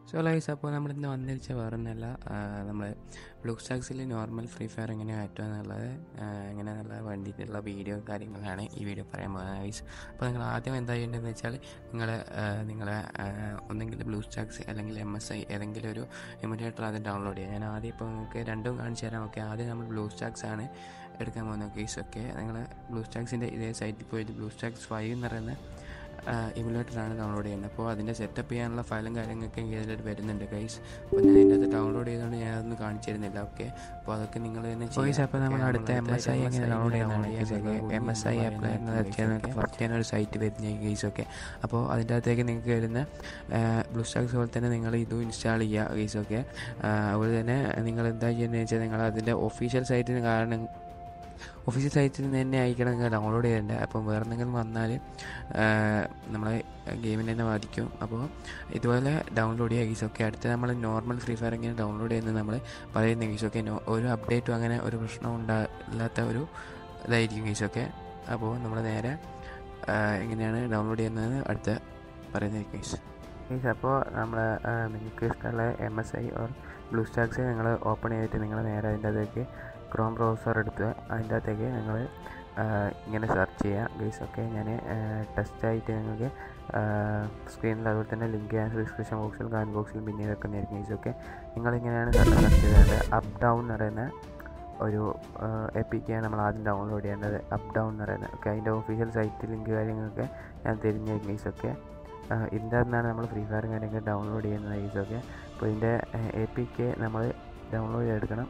so lies അപ്പോൾ നമ്മളിന്ന് വന്നിരിച്ച വേറൊന്നല്ല നമ്മൾ ബ്ലൂ സ്റ്റാക്സിൽ നോർമൽ ഫ്രീ ഫയർ എങ്ങനെയാണ് പറ്റുക എന്നുള്ളത് എങ്ങനെയാണെന്നുള്ള വേണ്ടിയിട്ടുള്ള വീഡിയോ കാര്യങ്ങളാണ് ഈ വീഡിയോ പറയാൻ പോകുന്നത് ഗൈസ് അപ്പോൾ നിങ്ങൾ ആദ്യം എന്താ ചെയ്യേണ്ടതെന്ന് വെച്ചാൽ നിങ്ങൾ നിങ്ങളെ ഒന്നെങ്കിൽ ബ്ലൂ സ്റ്റാക്സ് അല്ലെങ്കിൽ എം എസ് ഐ ഏതെങ്കിലും ഒരു ഇമിഡിയേറ്റർ ആദ്യം ഡൗൺലോഡ് ചെയ്യുക ഞാൻ ആദ്യം ഇപ്പോൾ നിങ്ങൾക്ക് രണ്ടും കാണിച്ചു തരാം ഓക്കെ ആദ്യം നമ്മൾ ബ്ലൂ സ്റ്റാക്സ് ആണ് എടുക്കാൻ പോകുന്നത് ഗൈസ് ഓക്കെ നിങ്ങൾ ബ്ലൂ സ്റ്റാക്സിൻ്റെ ഇതേ സൈറ്റിൽ പോയിട്ട് ബ്ലൂ സ്റ്റാക്സ് ഫൈവ് എന്ന് പറയുന്ന ഇമുലേറ്ററാണ് ഡൗൺലോഡ് ചെയ്യുന്നത് അപ്പോൾ അതിൻ്റെ സെറ്റപ്പ് ചെയ്യാനുള്ള ഫയലും കാര്യങ്ങളൊക്കെ ഇതിൽ വരുന്നുണ്ട് ഗൈസ് അപ്പോൾ ഞാൻ ഇതിൻ്റെ അത് ഡൗൺലോഡ് ചെയ്തുകൊണ്ട് ഞാൻ അതൊന്നും കാണിച്ചു തരുന്നില്ല ഓക്കെ അപ്പോൾ അതൊക്കെ നിങ്ങൾ തന്നെ ഗൈസ് അപ്പോൾ നമ്മൾ അടുത്ത എം എസ് ഐ എങ്ങനെ ഡൗൺലോഡ് ചെയ്യുന്നതാണ് എം എസ് ഐ അപ്ലൈ എന്നതൊക്കെ നിങ്ങൾക്ക് ഫസ്റ്റ് ചെയ്യാൻ ഒരു സൈറ്റ് വരുന്ന ഗൈസ് ഒക്കെ അപ്പോൾ അതിൻ്റെ അകത്തേക്ക് നിങ്ങൾക്ക് വരുന്ന ബ്ലൂ സ്റ്റാക്സ് പോലെ തന്നെ നിങ്ങൾ ഇതും ഇൻസ്റ്റാൾ ചെയ്യുക ഗൈസ് ഒക്കെ അതുപോലെ തന്നെ നിങ്ങൾ എന്താ ചെയ്യുന്നത് വെച്ചാൽ നിങ്ങൾ അതിൻ്റെ ഒഫീഷ്യൽ സൈറ്റിന് കാരണം ഒഫീഷ്യൽ സൈറ്റിൽ നിന്ന് തന്നെ ആയിരിക്കണം നിങ്ങൾ ഡൗൺലോഡ് ചെയ്യേണ്ടത് അപ്പം വേറെ എന്തെങ്കിലും വന്നാൽ നമ്മളെ ഗെയിമിനെ തന്നെ ബാധിക്കും അപ്പോൾ ഇതുപോലെ ഡൗൺലോഡ് ചെയ്യുക ഗീസൊക്കെ അടുത്ത് നമ്മൾ നോർമൽ ഫ്രീ ഫയർ എങ്ങനെ ഡൗൺലോഡ് ചെയ്യുന്നത് നമ്മൾ പറയുന്ന ഗീസൊക്കെ ഒരു അപ്ഡേറ്റും അങ്ങനെ ഒരു പ്രശ്നവും ഉണ്ടാകാത്ത ഒരു ഇതായിരിക്കും ഗീസൊക്കെ അപ്പോൾ നമ്മൾ നേരെ എങ്ങനെയാണ് ഡൗൺലോഡ് ചെയ്യുന്നത് അടുത്ത പറയുന്നത് ഗീസ് ഗീസ് അപ്പോൾ നമ്മൾ നിങ്ങൾക്ക് ഇഷ്ടമുള്ള M S I or BlueStacks നിങ്ങൾ ഓപ്പൺ ചെയ്തിട്ട് നിങ്ങൾ നേരെ അതിൻ്റെ അകത്തേക്ക് ക്രോം ബ്രൗസർ എടുത്ത് അതിൻ്റെ അകത്തേക്ക് നിങ്ങൾ ഇങ്ങനെ സെർച്ച് ചെയ്യുക ഗൈസ് ഒക്കെ ഞാൻ ടെസ്റ്റായിട്ട് നിങ്ങൾക്ക് സ്ക്രീനിൽ അതുപോലെ തന്നെ ലിങ്ക് ചെയ്യാൻ ഡിസ്ക്രിപ്ഷൻ ബോക്സിലും കമൻറ്റ് ബോക്സിലും പിന്നെ വെക്കുന്നതായിരിക്കും ഗൈസ് ഒക്കെ നിങ്ങളിങ്ങനെയാണ് സെർച്ച് ചെയ്തത് അപ്പ് ഡൗൺ എന്ന് പറയുന്ന ഒരു എപ്പിക്കാണ് നമ്മൾ ആദ്യം ഡൗൺലോഡ് ചെയ്യേണ്ടത് അപ്പ് ഡൗൺ എന്ന് പറയുന്നത് ഓക്കെ അതിൻ്റെ ഒഫീഷ്യൽ സൈറ്റ് ലിങ്ക് കാര്യങ്ങളൊക്കെ ഞാൻ തിരിഞ്ഞായിരിക്കും ഗൈസ് ഒക്കെ ഇതിൻ്റെ നിന്നാണ് നമ്മൾ ഫ്രീ ഫയർ കാര്യങ്ങൾ ഡൗൺലോഡ് ചെയ്യുന്നത് ഗൈസ് ഒക്കെ അപ്പോൾ ഇതിൻ്റെ എ പി കെ നമ്മൾ ഡൗൺലോഡ് ചെയ്തെടുക്കണം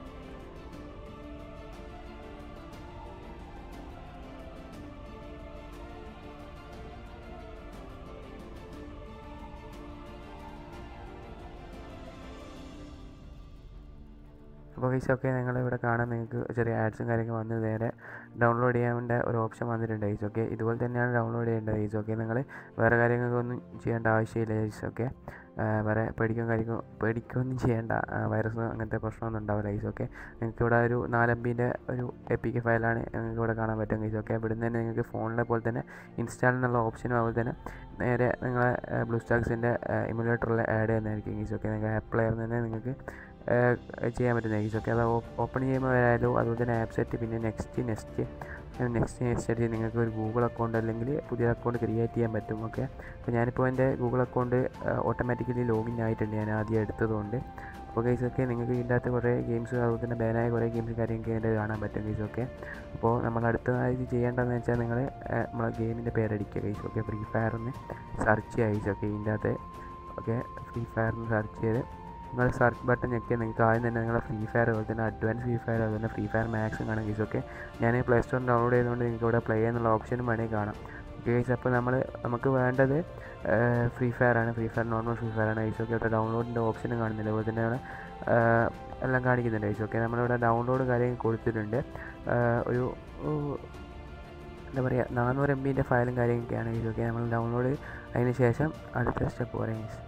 അപ്പോൾ ഗൈസ് ഒക്കെ നിങ്ങൾ ഇവിടെ കാണാൻ നിങ്ങൾക്ക് ചെറിയ ആഡ്സും കാര്യങ്ങളും വന്ന് നേരെ ഡൗൺലോഡ് ചെയ്യാൻ ഒരു ഓപ്ഷൻ വന്നിട്ടുണ്ട് ഗൈസ് ഓക്കെ ഇതുപോലെ തന്നെയാണ് ഡൗൺലോഡ് ചെയ്യേണ്ടത് ഗൈസ് ഓക്കെ നിങ്ങൾ വേറെ കാര്യങ്ങൾക്കൊന്നും ചെയ്യേണ്ട ആവശ്യമില്ല ഗൈസ് ഓക്കെ വേറെ പേടിക്കും കാര്യങ്ങൾ പേടിക്കുകയൊന്നും ചെയ്യേണ്ട വൈറസ് അങ്ങനത്തെ പ്രശ്നമൊന്നും ഉണ്ടാവില്ല ഗൈസ് ഓക്കെ നിങ്ങൾക്ക് ഇവിടെ ഒരു നാലമ്പിൻ്റെ ഒരു എപ്പിക്ക് ഫയലാണ് നിങ്ങൾക്ക് ഇവിടെ കാണാൻ പറ്റും ഗൈസ് ഓക്കെ ഇവിടെ നിന്ന് തന്നെ നിങ്ങൾക്ക് ഫോണിലെ പോലെ തന്നെ ഇൻസ്റ്റാൾ എന്നുള്ള ഓപ്ഷനും അതുപോലെ തന്നെ നേരെ നിങ്ങളെ ബ്ലൂ സ്റ്റാക്സിൻ്റെ ഇമുലേറ്ററിൽ ആഡ് ചെയ്യുന്നതായിരിക്കും ഗൈസ് ഓക്കെ നിങ്ങൾക്ക് ആപ്പ് പ്ലെയറിൽ തന്നെ നിങ്ങൾക്ക് ചെയ്യാൻ പറ്റുന്ന ഗൈസ് ഓക്കെ അത് ഓപ്പൺ ചെയ്യുമ്പോൾ വരാലോ അതുപോലെ തന്നെ ആപ്പ് സെറ്റ് പിന്നെ നെക്സ്റ്റ് നെക്സ്റ്റ് നെക്സ്റ്റ് നെക്സ്റ്റ് അടിച്ച് നിങ്ങൾക്ക് ഒരു ഗൂഗിൾ അക്കൗണ്ട് അല്ലെങ്കിൽ പുതിയ അക്കൗണ്ട് ക്രിയേറ്റ് ചെയ്യാൻ പറ്റും ഓക്കെ അപ്പോൾ ഞാനിപ്പോൾ എൻ്റെ ഗൂഗിൾ അക്കൗണ്ട് ഓട്ടോമാറ്റിക്കലി ലോഗിൻ ആയിട്ടുണ്ട് ഞാൻ ആദ്യം എടുത്തതുകൊണ്ട് അപ്പോൾ ഗൈസ് ഒക്കെ നിങ്ങൾക്ക് ഇതിൻ്റെ അകത്ത് കുറേ ഗെയിംസ് അതുപോലെ തന്നെ ബാനായ കുറേ ഗെയിംസ് കാര്യങ്ങളൊക്കെ ഇതിൻ്റെ കാണാൻ പറ്റും ഗൈസ് ഒക്കെ അപ്പോൾ നമ്മൾ അടുത്തതായി ചെയ്യേണ്ടതെന്ന് വെച്ചാൽ നിങ്ങൾ നമ്മളെ ഗെയിമിൻ്റെ പേരടിക്കുക ഗൈസ് ഓക്കെ ഫ്രീ ഫയർ എന്ന് സെർച്ച് ചെയ്യുക ഗൈസ് ഓക്കെ ഇതിൻ്റെ അകത്ത് ഓക്കെ ഫ്രീ ഫയർ എന്ന് സെർച്ച് ചെയ്ത് നിങ്ങൾ സെർച്ച് ബട്ടൺ ഞെക്കിയാൽ നിങ്ങൾക്ക് ആദ്യം തന്നെ നിങ്ങളുടെ ഫ്രീ ഫയർ അതുപോലെ തന്നെ അഡ്വാൻസ് ഫ്രീ ഫയർ അതുപോലെ തന്നെ ഫ്രീ ഫയർ മാക്സും കാണാം ഗൈസ് ഒക്കെ ഞാൻ പ്ലേ സ്റ്റോറിൽ ഡൗൺലോഡ് ചെയ്തുകൊണ്ട് നിങ്ങൾക്ക് ഇവിടെ പ്ലേ എന്നുള്ള ഓപ്ഷനും വേണമെങ്കിൽ കാണാം ഗൈസ് അപ്പോൾ നമ്മൾ നമുക്ക് വേണ്ടത് ഫ്രീ ഫയർ ആണ് Free Fire normal Free Fire ആണ് ഗൈസ് ഒക്കെ ഇവിടെ ഡൗൺലോഡിൻ്റെ ഓപ്ഷനും കാണുന്നില്ല അതുപോലെ തന്നെ അവിടെ എല്ലാം കാണിക്കുന്നുണ്ട് ഗൈസ് ഓക്കെ നമ്മളിവിടെ ഡൗൺലോഡ് കാര്യങ്ങൾ കൊടുത്തിട്ടുണ്ട് ഒരു എന്താ പറയുക നാനൂറ് എം ബിൻ്റെ ഫയലും കാര്യങ്ങളൊക്കെയാണ് ഗൈസ് ഓക്കെ നമ്മൾ ഡൗൺലോഡ് അതിന് ശേഷം അടുത്ത സ്റ്റെപ്പ് പറയാം ഗൈസ്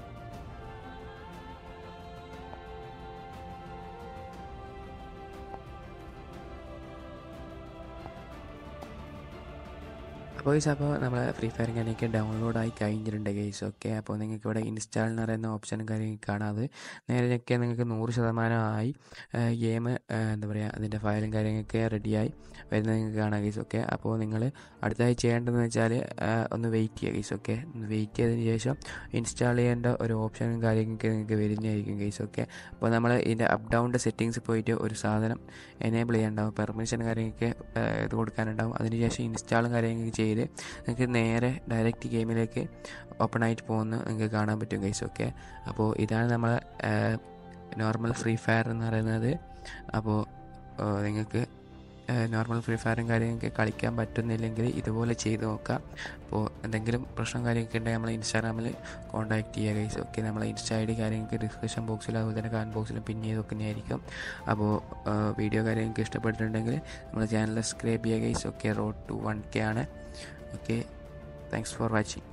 ഗൈസ് അപ്പോൾ നമ്മൾ ഫ്രീ ഫയർ ഞാനൊക്കെ ഡൗൺലോഡ് ആയി കഴിഞ്ഞിട്ടുണ്ട് ഗൈസ് ഓക്കെ അപ്പോൾ നിങ്ങൾക്ക് ഇവിടെ ഇൻസ്റ്റാൾ എന്ന് പറയുന്ന ഓപ്ഷനും കാര്യങ്ങൾ കാണാതെ നേരെയൊക്കെ നിങ്ങൾക്ക് നൂറ് ശതമാനമായി ഗെയിം എന്താ പറയുക അതിൻ്റെ ഫയലും കാര്യങ്ങളൊക്കെ റെഡിയായി വരുന്നത് നിങ്ങൾക്ക് കാണാം ഗൈസ് ഓക്കെ അപ്പോൾ നിങ്ങൾ അടുത്തായി ചെയ്യേണ്ടതെന്ന് വെച്ചാൽ ഒന്ന് വെയിറ്റ് ചെയ്യുക ഗൈസ് ഓക്കെ ഒന്ന് വെയിറ്റ് ചെയ്തതിന് ശേഷം ഇൻസ്റ്റാൾ ചെയ്യേണ്ട ഒരു ഓപ്ഷനും കാര്യങ്ങളൊക്കെ നിങ്ങൾക്ക് വരുന്നതായിരിക്കും ഗൈസ് ഓക്കെ അപ്പോൾ നമ്മൾ ഇതിൻ്റെ അപ്പ് ഡൗണിൻ്റെ സെറ്റിങ്സ് പോയിട്ട് ഒരു സാധനം എനേബിൾ ചെയ്യാനുണ്ടാവും പെർമിഷൻ കാര്യങ്ങളൊക്കെ ഇത് കൊടുക്കാനുണ്ടാവും അതിനുശേഷം ഇൻസ്റ്റാളും കാര്യങ്ങളൊക്കെ ചെയ്ത് നിങ്ങൾക്ക് നേരെ ഡയറക്റ്റ് ഗെയിമിലേക്ക് ഓപ്പൺ ആയിട്ട് പോകുന്ന നിങ്ങൾക്ക് കാണാൻ പറ്റും ഗൈസ് ഓക്കെ അപ്പോൾ ഇതാണ് നമ്മൾ നോർമൽ ഫ്രീ ഫയർ എന്ന് പറയുന്നത് അപ്പോൾ നിങ്ങൾക്ക് നോർമൽ ഫ്രീ ഫയറും കാര്യങ്ങളൊക്കെ കളിക്കാൻ പറ്റുന്നില്ലെങ്കിൽ ഇതുപോലെ ചെയ്ത് നോക്കാം അപ്പോൾ എന്തെങ്കിലും പ്രശ്നം കാര്യമൊക്കെ ഉണ്ടെങ്കിൽ നമ്മൾ ഇൻസ്റ്റാഗ്രാമിൽ കോൺടാക്ട് ചെയ്യുക ഗൈസ് ഓക്കെ നമ്മൾ ഇൻസ്റ്റാ ഐ ഡി കാര്യങ്ങൾക്ക് ഡിസ്ക്രിപ്ഷൻ ബോക്സിലും അതുപോലെ തന്നെ കമൻറ്റ് ബോക്സിലും പിൻ ചെയ്ത് വെക്കുന്നതായിരിക്കും അപ്പോൾ വീഡിയോ കാര്യങ്ങൾക്ക് ഇഷ്ടപ്പെട്ടിട്ടുണ്ടെങ്കിൽ നമ്മുടെ ചാനൽ സബ്സ്ക്രൈബ് ചെയ്യുക guys okay road to one K ആണ് ഓക്കെ താങ്ക്സ് ഫോർ വാച്ചിങ്